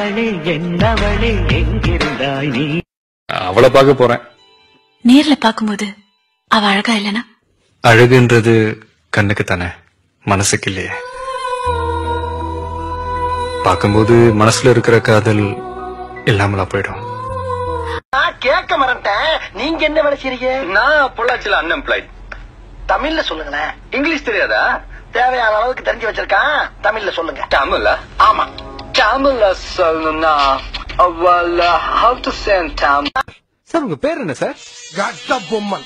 என்னவளே என்னவளே எங்கிருந்தாய் நீ அவளை பார்க்க போறேன் நேர்ல பாக்கும்போது அவ அழகா இல்லனா அழகுன்றது கண்ணுக்கு தானே மனசுக்கு இல்லையே பார்க்கும்போது மனசுல இருக்கிற காதல் இல்லாமலா போயிடும் நான் கேட்க மறந்துட்டேன் நீங்க என்ன வேலை செய்றீங்க நான் பொள்ளாச்சியில அன்எம்ப்ளாய்ட் தமிழ்ல சொல்லுங்களேன் இங்கிலீஷ் தெரியாதா தேவையான அளவுக்கு தெரிஞ்சு வச்சிருக்கான் தமிழ்ல சொல்லுங்க தமிழா ஆமா தமிழ்ல சொல்லணும்னா well uh, how to say in Tamil sir உங்க பேர் என்ன sir Katta Bomman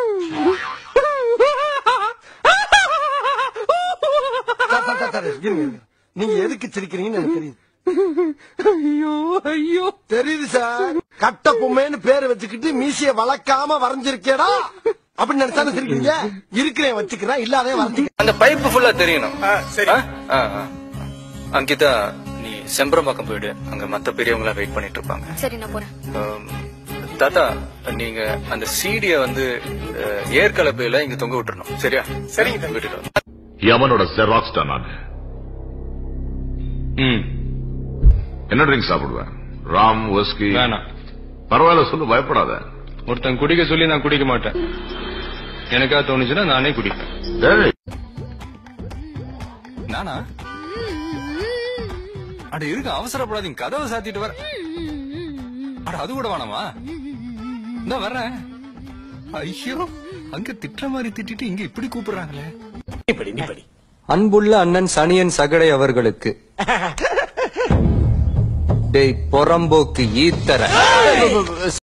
sir, sir, sir, sir, இருங்க, இருங்க. நீங்க எதுக்கு சிரிக்கிறீங்கன்னு எனக்கு தெரியுது ஐயோ ஐயோ தெரியுது சார் கட்ட பொம்மைன்னு பேரை வச்சுக்கிட்டு மீசைய வளர்க்காம வரைஞ்சிருக்கேடா அப்படின்னு நினைச்சானே சிரிக்கிறீங்க இருக்கிறேன் வச்சுக்கிறேன் இல்லாதே வரைஞ்சுக்கிறேன் அந்த பைப் ஃபுல்லா தெரியணும் சரி அங்கிதா நீ செம்பரம்பாக்கம் போயிடு அங்க மத்த பெரியவங்க எல்லாம் வெயிட் பண்ணிட்டு இருப்பாங்க சரி நான் போறேன் ஆம், தாத்தா நீங்க அந்த சீடிய வந்து அஹ், ஏற்கலப்பையில இங்க தொங்க விட்டுறணும் சரியா சரிங்க விட்டுட்டு வாங்க. யமனோட ஜெராக்ஸ் தான் நான் ம் என்ன ட்ரிங்க் சாப்பிடுவேன் ராம் விஸ்கி வேணாம் பரவாயில்ல சொல்லு பயப்படாத ஒருத்தன் குடிக்க சொல்லி நான் குடிக்க மாட்டேன் எனக்கா தோணுச்சுன்னா நானே குடிப்பேன் டேய், நானா அட இருக்க அவசரப்படாதீங்க கதவை சாத்திட்டு வர அட அது கூட வேணாமா இந்த வர்றேன் ஐயோ அங்க திட்டுற மாதிரி திட்டிட்டு இங்க இப்படி கூப்பிடுறாங்களே அன்புள்ள அண்ணன் சனியன் சகடை அவர்களுக்கு டேய் பொறம்போக்கு ஈத்தர